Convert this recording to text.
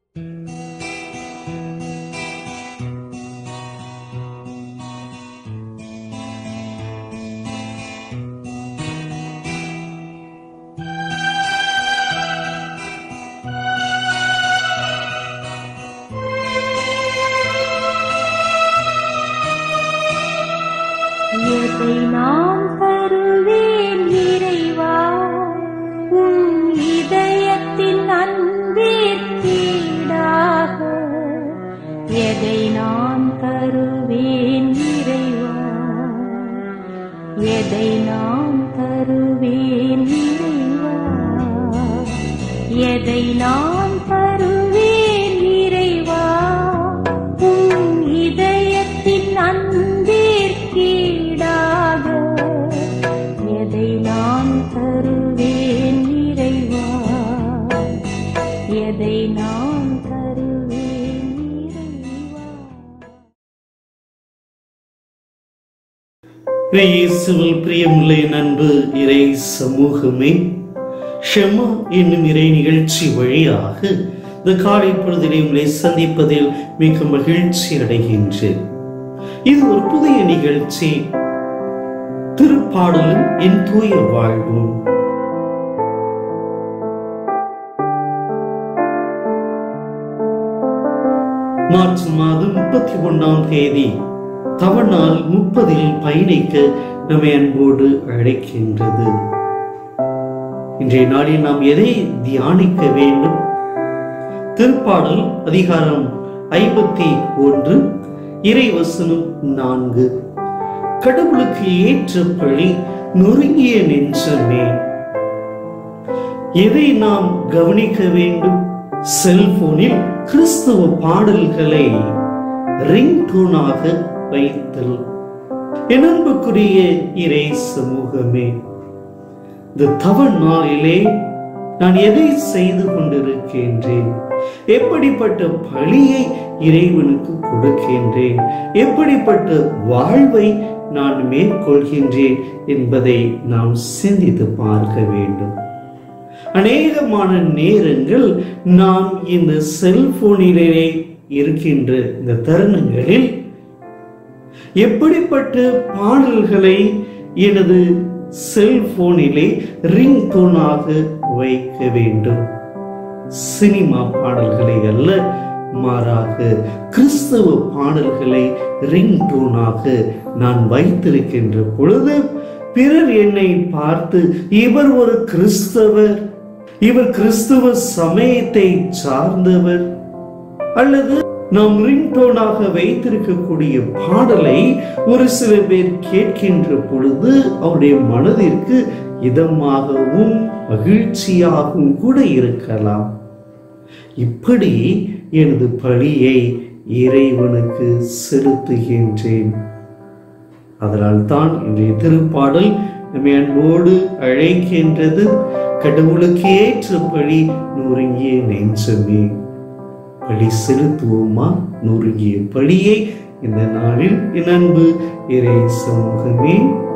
எதை நான் தருவேன் இறைவா உன் இதயத்தின் அன்பிற்கீடாக எதை நான் தருவேன் இறைவா எதை நான் தருவேன் இறைவா எதை நான் தருவேன் இறைவா உன் இதயத்தின் அன்பிற்கீடாக எதை நான் தருவேன் இறைவா எதை நான் தருவேன் இறைவா இயேசுவில் பிரியமுள்ள என் அன்பு இறை சமூகமே ஷெமா என்னும் இறை நிகழ்ச்சி வழியாக இந்த காலை பொழுதிலே உங்களை சந்திப்பதில் மிக மகிழ்ச்சி அடைகின்றேன் இது ஒரு புதிய நிகழ்ச்சி திருப்பாடலும் என் தூய வாழ்வும் மார்ச் மாதம் முப்பத்தி ஒண்ணாம் தேதி தவநாள் முப்பதில் பயணிக்க நம்மை அன்போடு அழைக்கின்றது இன்றைய நாளில் நாம் எதை தியானிக்க வேண்டும் திருப்பாடல் அதிகாரம் ஐம்பத்தி ஒன்று இறைவசனம் நான்கு கடவுளுக்கு ஏற்ற பழி நொறுங்கிய நெஞ்சமே எதை நாம் கவனிக்க வேண்டும் செல்போனில் கிறிஸ்துவ பாடல்களை ரிங்டோனாக வைத்தல் என் அன்புக்குரிய இறை சமூகமே இந்த தவ நாளிலே நான் எதை செய்து கொண்டிருக்கின்றேன் எப்படிப்பட்ட பழியை இறைவனுக்கு கொடுக்கின்றேன் எப்படிப்பட்ட வாழ்வை நான் மேற்கொள்கின்றேன் என்பதை நாம் சிந்தித்து பார்க்க வேண்டும் அநேகமான நேரங்கள் நாம் இந்த செல்போனிலே இருக்கின்ற இந்த தருணங்களில் எப்படிப்பட்ட பாடல்களை எனது செல்போனிலே ரிங் டோனாக வைக்க வேண்டும் சினிமா பாடல்களை அல்ல மாறாக கிறிஸ்தவ பாடல்களை ரிங் டோனாக நான் வைத்திருக்கின்ற பொழுது பிறர் என்னை பார்த்து இவர் ஒரு கிறிஸ்தவர் இவர் கிறிஸ்தவ சமயத்தை சார்ந்தவர் அல்லது நாம் ரிங்டோனாக வைத்திருக்கக்கூடிய பாடலை ஒரு சில பேர் கேட்கின்ற பொழுது அவருடைய மனதிற்கு இதமாகவும் மகிழ்ச்சியாகவும் கூட இருக்கலாம் இப்படி எனது பழியை இறைவனுக்கு செலுத்துகின்றேன் அதனால் தான் இன்றைய திருப்பாடல் நம்மை அன்போடு அழைக்கின்றது கடவுளுக்கு ஏற்ற பழி நொறுங்கிய நெஞ்சமே பழி செலுத்துவோமா நொறுங்கிய பழியை இந்த நாளில் என் அன்பு இறை சமூகமே